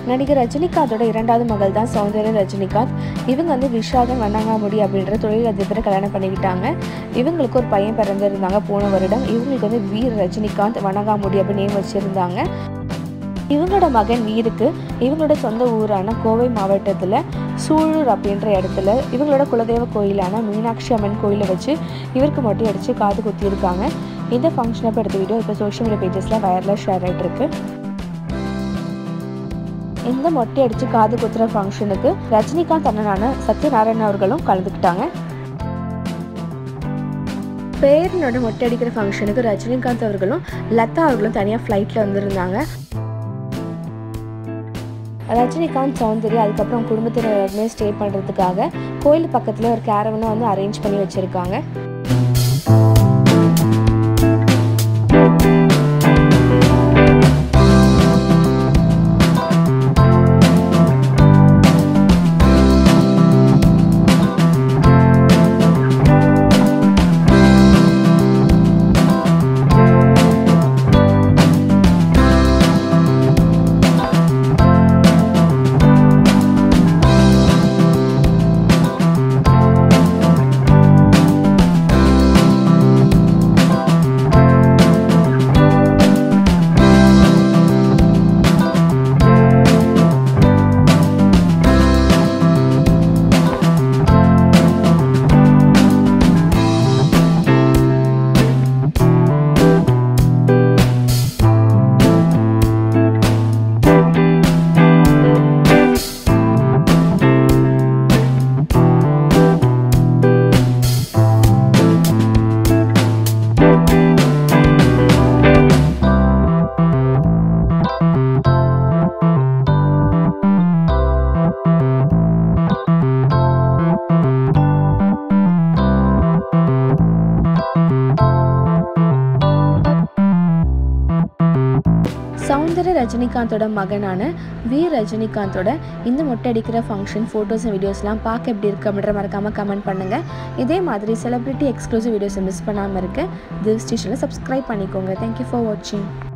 நடிகர் ரஜினிகாந்தோட இரண்டாவது மகள் தான் சௌந்தர்யா ரஜினிகாந்த் இவங்க வந்து விஷாதன் வண்ணாங்காமுடி அப்படின்ற தொழிலதிபரை கல்யாணம் பண்ணிக்கிட்டாங்க இவங்களுக்கு ஒரு பையன் பிறந்திருந்தாங்க போன வருடம் இவங்களுக்கு வந்து வீர் ரஜினிகாந்த் வண்ணாங்காமுடி அப்படின்னு நேம் வச்சுருந்தாங்க இவங்களோட மகன் வீருக்கு இவங்களோட சொந்த ஊரான கோவை மாவட்டத்தில் சூழூர் அப்படின்ற இடத்துல இவங்களோட குலதெய்வ கோயிலான மீனாட்சி அம்மன் கோயிலை வச்சு இவருக்கு மொட்டை அடித்து காது குத்தியிருக்காங்க இந்த ஃபங்க்ஷனை இப்போ எடுத்த வீடியோ இப்போ சோஷியல் மீடியா பேஜஸில் வைரலாக ஷேர் ஆகிட்டு இருக்கு இந்த மொட்டை அடித்து காது குத்துற ஃபங்க்ஷனுக்கு ரஜினிகாந்த் அண்ணனான சத்யநாராயணன் அவர்களும் கலந்துக்கிட்டாங்க பேரனோட மொட்டை அடிக்கிற ஃபங்க்ஷனுக்கு ரஜினிகாந்த் அவர்களும் லதா அவர்களும் தனியாக ஃப்ளைட்டில் வந்திருந்தாங்க ரஜினிகாந்த் சௌந்தர்யா அதுக்கப்புறம் குடும்பத்தினருமே ஸ்டே பண்ணுறதுக்காக கோயில் பக்கத்தில் ஒரு கேரவனை வந்து அரேஞ்ச் பண்ணி வச்சுருக்காங்க சௌந்தர்ய ரஜினிகாந்தோட மகனான வி ரஜினிகாந்தோட இந்த மொட்டை அடிக்கிற ஃபங்க்ஷன் ஃபோட்டோஸ் அண்ட் வீடியோஸ்லாம் பார்க்க எப்படி இருக்கு அப்படின்ற மறக்காமல் கமெண்ட் பண்ணுங்கள் இதே மாதிரி செலிப்ரிட்டி எக்ஸ்க்ளூசிவ் வீடியோஸை மிஸ் பண்ணாமல் இருக்க திவ் ஸ்டேஷனில் சப்ஸ்கிரைப் பண்ணிக்கோங்க தேங்க்யூ ஃபார் வாட்சிங்